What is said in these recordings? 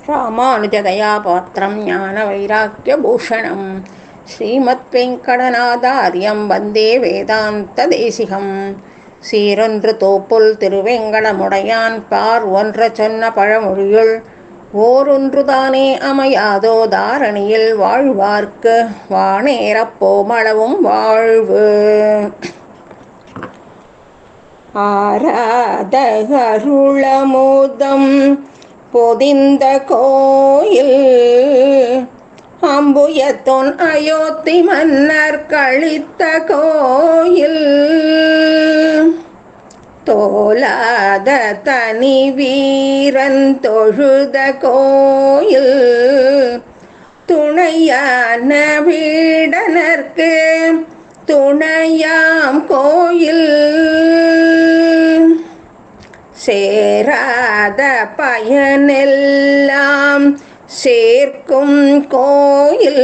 ராமானுஜதயா பாத்திரம் ஞான வைராக்கியபூஷணம் ஸ்ரீமத் வெங்கடநாதாரியம் வந்தே வேதாந்த தேசிகம் சீரொன்று தோப்புல் திருவெங்கடமுடையான் பார் ஒன்ற சொன்ன பழமொழியுள் ஓரொன்று தானே அமையாதோ தாரணியில் வாழ்வார்க்கு வானேறப் போமளவும் வாழ்வு ஆராத அருளமுதம் பொதிந்த கோயில் அம்புயத்தொன் அயோத்தி மன்னர் கழித்த கோயில் தோலாத தனி வீரன் தொழுத கோயில் துணையான வீடனர்க்கு துணையாம் கோயில் சேராத பயனெல்லாம் சேர்க்கும் கோயில்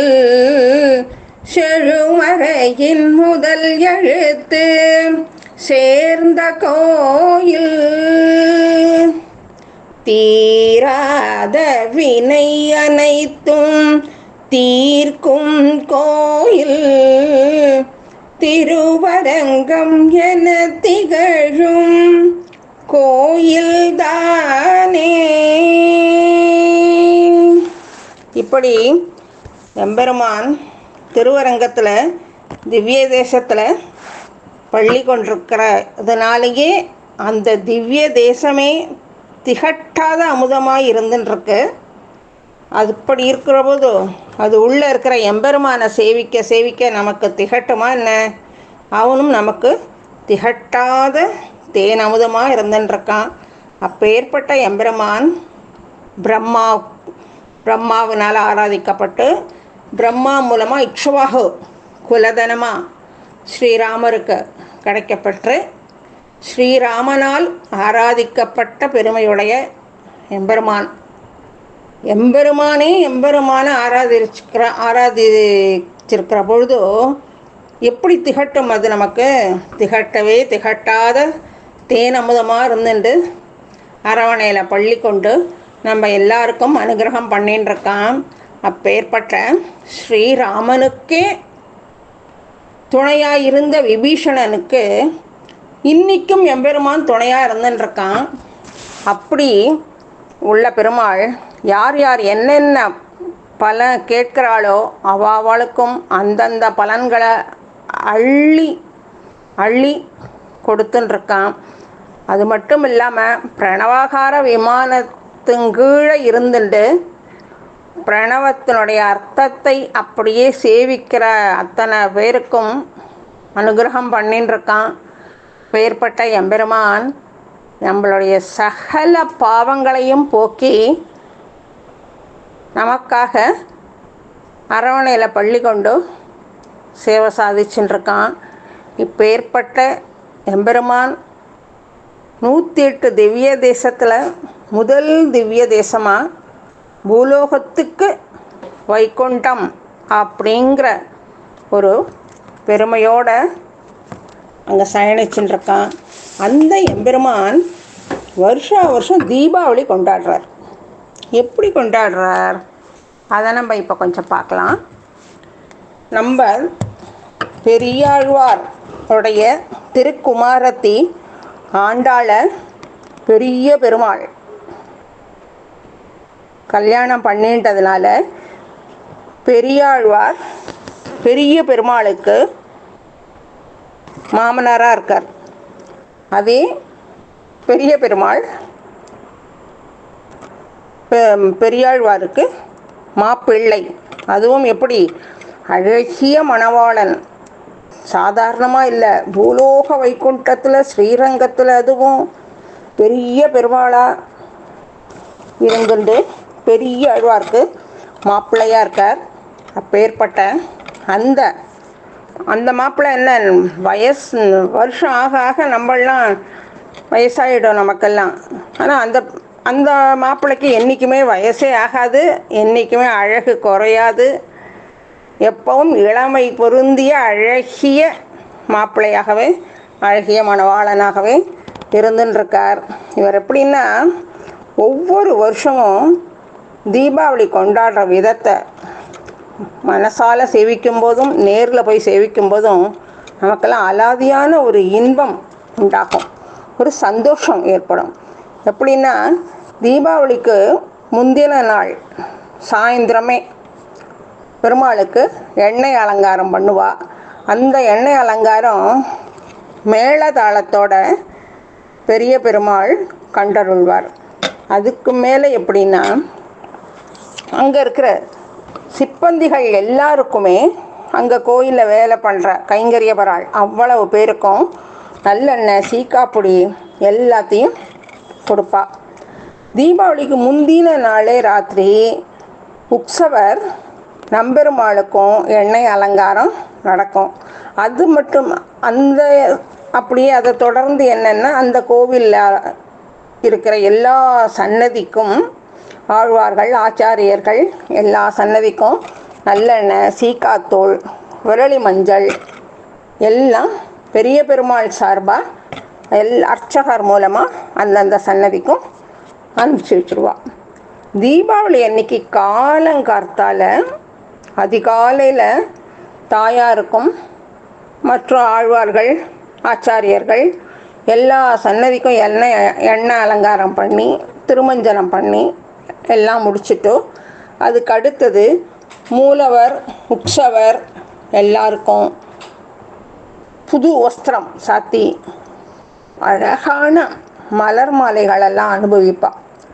செழுமறையின் முதல் எழுத்து சேர்ந்த கோயில் தீராத வினை அனைத்தும் தீர்க்கும் கோயில் திருவரங்கம் என திகழும் கோயில் தானே இப்படி எம்பெருமான் திருவரங்கத்தில் திவ்ய தேசத்தில் பள்ளி கொண்டிருக்கிறதுனாலேயே அந்த திவ்ய தேசமே திகட்டாத அமுதமாக இருந்துட்டுருக்கு அது இப்படி இருக்கிற போது அது உள்ளே இருக்கிற எம்பெருமானை சேவிக்க சேவிக்க நமக்கு திகட்டுமா என்ன அவனும் நமக்கு திகட்டாத தேன் அமுதமாக இருந்துட்டுருக்கான் அப்பேற்பட்ட எம்பெருமான் பிரம்மா பிரம்மாவினால் ஆராதிக்கப்பட்டு பிரம்மா மூலமாக இக்ஷுவாகு குலதனமாக ஸ்ரீராமருக்கு கிடைக்கப்பெற்று ஸ்ரீராமனால் ஆராதிக்கப்பட்ட பெருமையுடைய எம்பெருமான் எம்பெருமானே எம்பெருமான ஆராதிச்சிருக்கிற ஆராதிச்சிருக்கிற பொழுது எப்படி திகட்டும் அது நமக்கு திகட்டவே திகட்டாத தேன் அமுதமாக இருந்துட்டு அரவணையில் பள்ளி கொண்டு நம்ம எல்லாருக்கும் அனுகிரகம் பண்ணின்னு இருக்கான் அப்பேற்பட்ட ஸ்ரீராமனுக்கே துணையாக இருந்த விபீஷணனுக்கு இன்றைக்கும் எம்பெருமான் துணையாக இருந்துட்டுருக்கான் அப்படி உள்ள பெருமாள் யார் யார் என்னென்ன பல கேட்கிறாளோ அவளுக்கும் அந்தந்த பலன்களை அள்ளி அள்ளி கொடுத்துட்டுருக்கான் அது மட்டும் இல்லாமல் பிரணவாகார விமானத்துங்கீழே இருந்துட்டு பிரணவத்தினுடைய அர்த்தத்தை அப்படியே சேவிக்கிற அத்தனை பேருக்கும் அனுகிரகம் பண்ணின்னு பேர்பட்ட எம்பெருமான் நம்மளுடைய சகல பாவங்களையும் போக்கி நமக்காக அரவணையில் பள்ளி கொண்டு சேவை சாதிச்சுட்டுருக்கான் இப்பேற்பட்ட எம்பெருமான் நூற்றி எட்டு திவ்ய தேசத்தில் முதல் திவ்ய தேசமாக பூலோகத்துக்கு வைகுண்டம் அப்படிங்கிற ஒரு பெருமையோட அங்கே சயனிச்சுட்டுருக்கான் அந்த எம்பெருமான் வருஷா வருஷம் தீபாவளி கொண்டாடுறார் எப்படி கொண்டாடுறார் அதை நம்ம இப்போ கொஞ்சம் பார்க்கலாம் நம்ம பெரியாழ்வார் உடைய திருக்குமாரத்தி ஆண்டாள பெரிய பெருமாள் கல்யாணம் பண்ணின்றதுனால பெரியாழ்வார் பெரிய பெருமாளுக்கு மாமனாராக இருக்கார் அதே பெரிய பெருமாள் பெரியாழ்வாருக்கு மாப்பிள்ளை அதுவும் எப்படி அழகிய மணவாளன் சாதாரணமாக இல்லை பூலோக வைகுண்டத்தில் ஸ்ரீரங்கத்தில் அதுவும் பெரிய பெருமாளாக இருந்துண்டு பெரிய அழ்வார்க்கு மாப்பிள்ளையாக இருக்கார் அப்பேற்பட்ட அந்த அந்த மாப்பிள்ளை என்ன வயசு வருஷம் ஆக ஆக நம்மளாம் வயசாகிடும் நமக்கெல்லாம் ஆனால் அந்த அந்த மாப்பிள்ளைக்கு என்றைக்குமே வயசே ஆகாது என்றைக்குமே அழகு குறையாது எப்பவும் இளமை பொருந்திய அழகிய மாப்பிள்ளையாகவே அழகிய மணவாளனாகவே இருந்துன்னு இருக்கார் இவர் எப்படின்னா ஒவ்வொரு வருஷமும் தீபாவளி கொண்டாடுற விதத்தை மனசால் சேவிக்கும் போதும் நேரில் போய் சேவிக்கும் போதும் நமக்கெல்லாம் அலாதியான ஒரு இன்பம் உண்டாகும் ஒரு சந்தோஷம் ஏற்படும் எப்படின்னா தீபாவளிக்கு முந்தின நாள் சாயந்தரமே பெருமாளுக்கு எண்ணெய் அலங்காரம் பண்ணுவா அந்த எண்ணெய் அலங்காரம் மேளதாளத்தோட பெரிய பெருமாள் கண்டருள்வார் அதுக்கு மேலே எப்படின்னா அங்கே இருக்கிற சிப்பந்திகள் எல்லாருக்குமே அங்கே கோயிலில் வேலை பண்ணுற கைங்கரியபராள் அவ்வளவு பேருக்கும் நல்லெண்ணெய் சீக்காப்பொடி எல்லாத்தையும் கொடுப்பா தீபாவளிக்கு முந்தின நாளே ராத்திரி உற்சவர் நம்பெருமாளுக்கும் எண்ணெய் அலங்காரம் நடக்கும் அது மட்டும் அந்த அப்படியே அதை தொடர்ந்து என்னென்னா அந்த கோவிலில் இருக்கிற எல்லா சன்னதிக்கும் ஆழ்வார்கள் ஆச்சாரியர்கள் எல்லா சன்னதிக்கும் நல்லெண்ணெய் சீக்காத்தூள் விரலி மஞ்சள் எல்லாம் பெரிய பெருமாள் சார்பாக எல் அர்ச்சகர் மூலமாக அந்தந்த சன்னதிக்கும் அனுப்பிச்சி வச்சுருவா தீபாவளி அன்னைக்கு காலங்கார்த்தால அதிகாலையில் தாயாருக்கும் மற்றும் ஆழ்வார்கள் ஆச்சாரியர்கள் எல்லா சன்னதிக்கும் எண்ணெய் எண்ணெய் அலங்காரம் பண்ணி திருமஞ்சனம் பண்ணி எல்லாம் முடிச்சிட்டு அதுக்கு அடுத்தது மூலவர் உற்சவர் எல்லாருக்கும் புது வஸ்திரம் சாத்தி அழகான மலர் மாலைகளெல்லாம் அனுபவிப்பா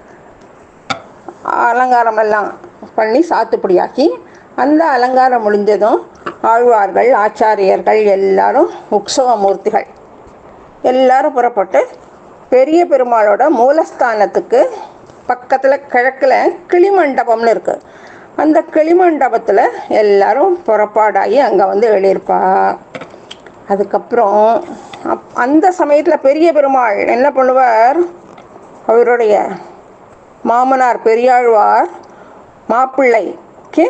அலங்காரம் எல்லாம் பண்ணி சாத்துப்படியாக்கி அந்த அலங்காரம் முடிஞ்சதும் ஆழ்வார்கள் ஆச்சாரியர்கள் எல்லாரும் உற்சவ மூர்த்திகள் எல்லாரும் புறப்பட்டு பெரிய பெருமாளோட மூலஸ்தானத்துக்கு பக்கத்தில் கிழக்கில் கிளிமண்டபம்னு இருக்குது அந்த கிளிமண்டபத்தில் எல்லாரும் புறப்பாடாகி அங்கே வந்து எழுதியிருப்பா அதுக்கப்புறம் அப் அந்த சமயத்தில் பெரிய பெருமாள் என்ன பண்ணுவார் அவருடைய மாமனார் பெரியாழ்வார் மாப்பிள்ளைக்கு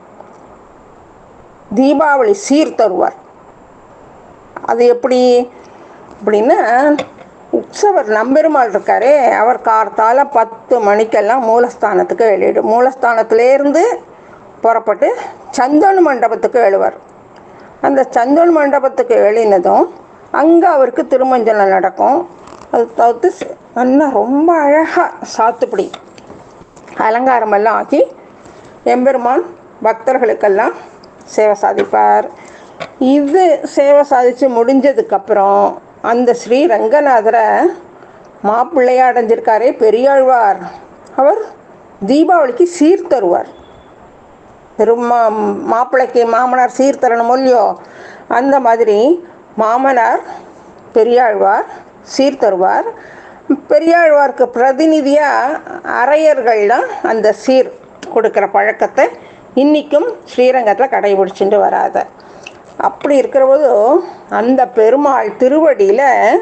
தீபாவளி சீர் தருவார் அது எப்படி அப்படின்னா உற்சவர் நம்பெருமாள் இருக்காரே அவர் கார்த்தால பத்து மணிக்கெல்லாம் மூலஸ்தானத்துக்கு வெளியிடு மூலஸ்தானத்திலேருந்து புறப்பட்டு சந்தோன் மண்டபத்துக்கு எழுவார் அந்த சந்தோன் மண்டபத்துக்கு எழுதினதும் அங்கே அவருக்கு திருமஞ்சனம் நடக்கும் அது தவிர்த்து ச- நல்லா ரொம்ப அழகாக சாத்துப்படி அலங்காரமெல்லாம் ஆக்கி எம்பெருமான் பக்தர்களுக்கெல்லாம் சேவை சாதிப்பார் இது சேவை சாதித்து முடிஞ்சதுக்கப்புறம் அந்த ஸ்ரீ ரங்கநாதரை மாப்பிள்ளையா அடைஞ்சிருக்காரே பெரியாழ்வார் அவர் தீபாவளிக்கு சீர் தருவார் பெருமா மாப்பிள்ளைக்கு மாமனார் சீர் தரணும் இல்லையோ அந்த மாதிரி மாமனார் பெரியாழ்வார் சீர் தருவார் பெரியாழ்வாருக்கு பிரதிநிதியாக அரையர்கள் தான் அந்த சீர் கொடுக்குற பழக்கத்தை இன்றைக்கும் ஸ்ரீரங்கத்தில் கடைபிடிச்சிட்டு வராத அப்படி இருக்கிறபோது அந்த பெருமாள் திருவடியில்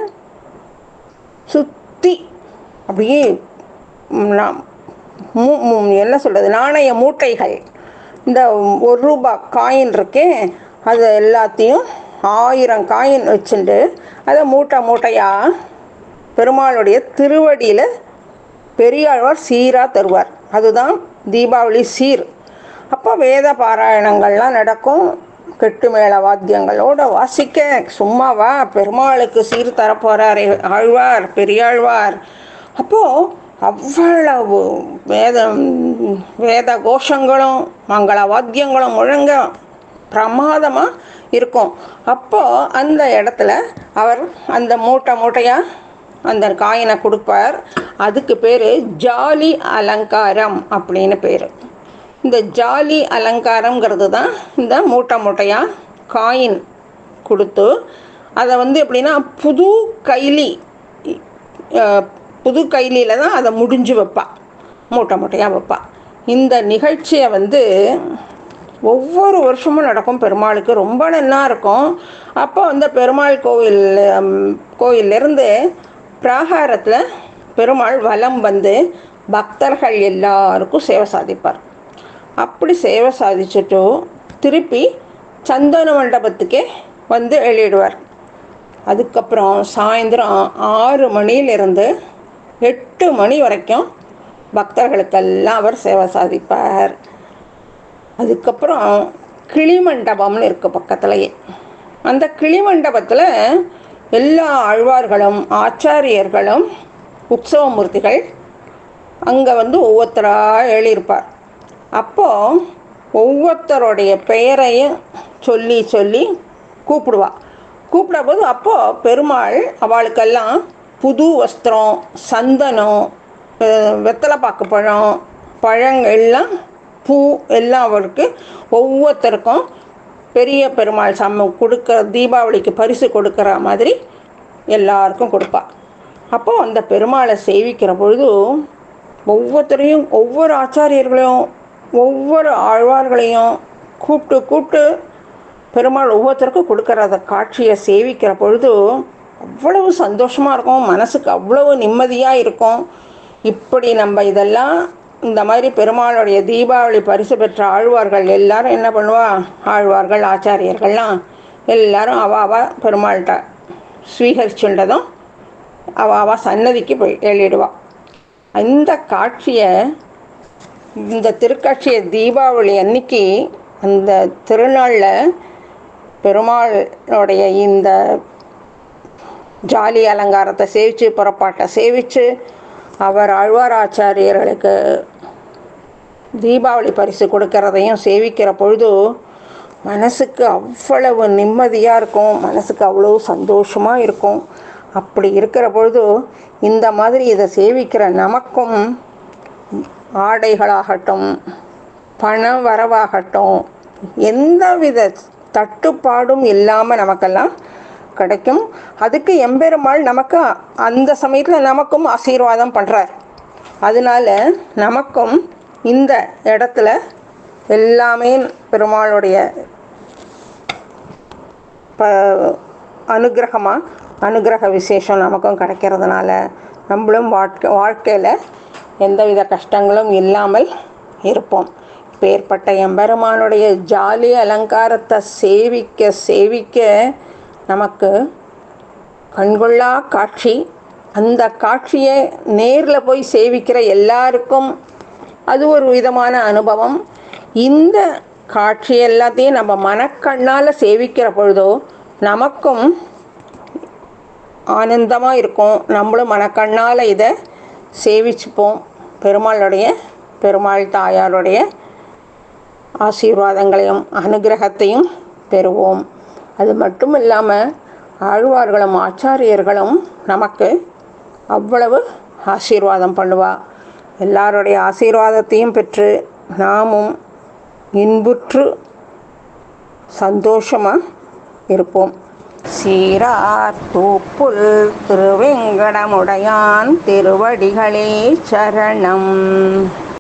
சுற்றி அப்படியே ம், நாம் மூ- மூ- என்ன சொல்கிறது நாணய மூட்டைகள் இந்த ஒரு ரூபா காயின் இருக்கே அது எல்லாத்தையும் ஆயிரம் காயின் வச்சுட்டு அதை மூட்டை மூட்டையாக பெருமாளுடைய திருவடியில் பெரியாழ்வார் சீராக தருவார் அதுதான் தீபாவளி சீர் அப்போ வேத பாராயணங்கள்லாம் நடக்கும் கெட்டு மேள வாத்தியங்களோட வாசிக்க சும்மாவா பெருமாளுக்கு சீர் தரப்போகிறார் ஆழ்வார் பெரியாழ்வார் அப்போது அவ்வளவு வேத வேத கோஷங்களும் மங்கள வாத்தியங்களும் முழங்க பிரமாதமாக இருக்கும் அப்போது அந்த இடத்துல அவர் அந்த மூட்டை மூட்டையாக அந்த காயினை கொடுப்பார் அதுக்கு பேர் ஜாலி அலங்காரம் அப்படின்னு பேர் இந்த ஜாலி அலங்காரங்கிறது தான் இந்த மூட்டை மூட்டையாக காயின் கொடுத்து அதை வந்து எப்படின்னா புது கைலி அஹ், புது கைலியில் தான் அதை முடிஞ்சு வைப்பா மூட்டை மூட்டையாக வைப்பா இந்த நிகழ்ச்சியை வந்து ஒவ்வொரு வருஷமும் நடக்கும் பெருமாளுக்கு ரொம்ப நல்லா இருக்கும் அப்போ வந்து பெருமாள் கோவில் ஹம், கோயிலிருந்து பிராகாரத்தில் பெருமாள் வலம் வந்து பக்தர்கள் எல்லாருக்கும் சேவை சாதிப்பார் அப்படி சேவை சாதிச்சுட்டு திருப்பி சந்தன மண்டபத்துக்கே வந்து எழுதிடுவார் அதுக்கப்புறம் சாயந்தரம் ஆறு மணியிலிருந்து எட்டு மணி வரைக்கும் பக்தர்களுக்கெல்லாம் அவர் சேவை சாதிப்பார் அதுக்கப்புறம் கிளிமண்டபம்னு இருக்கு பக்கத்துலேயே அந்த கிளிமண்டபத்தில் எல்லா ஆழ்வார்களும் ஆச்சாரியர்களும் உற்சவமூர்த்திகள் அங்கே வந்து ஒவ்வொருத்தராக எழுதியிருப்பார் அப்போது ஒவ்வொருத்தருடைய பெயரையும் சொல்லி சொல்லி கூப்பிடுவா கூப்பிடும்போது அப்போது பெருமாள் அவளுக்கெல்லாம் புது வஸ்திரம் சந்தனம் வெ- வெத்தலைப்பாக்கு பழம் பழங்கள்லாம் பூ எல்லாம் அவருக்கு ஒவ்வொருத்தருக்கும் பெரிய பெருமாள் சம்ம கொடுக்க தீபாவளிக்கு பரிசு கொடுக்குற மாதிரி எல்லாருக்கும் கொடுப்பா அப்போ அந்த பெருமாளை சேவிக்கிற பொழுது ஒவ்வொருத்தரையும் ஒவ்வொரு ஆச்சாரியர்களையும் ஒவ்வொரு ஆழ்வார்களையும் கூப்பிட்டு கூப்பிட்டு பெருமாள் ஒவ்வொருத்தருக்கும் கொடுக்குற அந்த காட்சியை சேவிக்கிற பொழுது அவ்வளவு சந்தோஷமாக இருக்கும் மனசுக்கு அவ்வளவு நிம்மதியாக இருக்கும் இப்படி நம்ம இதெல்லாம் இந்த மாதிரி பெருமாளுடைய தீபாவளி பரிசு பெற்ற ஆழ்வார்கள் எல்லாரும் என்ன பண்ணுவா ஆழ்வார்கள் ஆச்சாரியர்கள்லாம் எல்லாரும் அவ அவ பெருமாள்கிட்ட ஸ்வீகரிச்சுண்டதும் அவ அவ சன்னதிக்கு போய் எழுதிடுவா இந்த காட்சியை இந்த திருக்காட்சியை தீபாவளி அன்னைக்கு அந்த திருநாளில் பெருமாளுடைய இந்த ஜாலி அலங்காரத்தை சேவித்து புறப்பாட்டை சேவித்து அவர் ஆழ்வார் ஆச்சாரியர்களுக்கு தீபாவளி பரிசு கொடுக்கறதையும் சேவிக்கிற பொழுது மனசுக்கு அவ்வளவு நிம்மதியாக இருக்கும் மனசுக்கு அவ்வளவு சந்தோஷமாக இருக்கும் அப்படி இருக்கிற பொழுது இந்த மாதிரி இதை சேவிக்கிற நமக்கும் ஆடைகளாகட்டும் பண வரவாகட்டும் எந்தவித தட்டுப்பாடும் இல்லாமல் நமக்கெல்லாம் கிடைக்கும் அதுக்கு எம்பெருமாள் நமக்கு அந்த சமயத்தில் நமக்கும் ஆசீர்வாதம் பண்ணுறார் அதனால நமக்கும் இந்த இடத்துல எல்லாமே பெருமாளுடைய ப அனுகிரகமாக அனுகிரக விசேஷம் நமக்கும் கிடைக்கிறதுனால நம்மளும் வாழ்க்கை வாழ்க்கையில் எந்தவித கஷ்டங்களும் இல்லாமல் இருப்போம் பேர்பட்ட எம்பெருமானுடைய ஜாலி அலங்காரத்தை சேவிக்க சேவிக்க நமக்கு கண்கொள்ளா காட்சி அந்த காட்சியை நேரில் போய் சேவிக்கிற எல்லாருக்கும் அது ஒரு விதமான அனுபவம் இந்த காட்சி எல்லாத்தையும் நம்ம மனக்கண்ணால் சேவிக்கிற பொழுதோ நமக்கும் ஆனந்தமாக இருக்கும் நம்மளும் மனக்கண்ணால் இதை சேவிச்சுப்போம் பெருமாளுடைய பெருமாள் தாயாருடைய ஆசீர்வாதங்களையும் அனுகிரகத்தையும் பெறுவோம் அது மட்டும் இல்லாமல் ஆழ்வார்களும் ஆச்சாரியர்களும் நமக்கு அவ்வளவு ஆசீர்வாதம் பண்ணுவா எல்லாருடைய ஆசீர்வாதத்தையும் பெற்று நாமும் இன்புற்று சந்தோஷமாக இருப்போம் சீரார் தூப்புல் திருவெங்கடமுடையான் திருவடிகளே சரணம்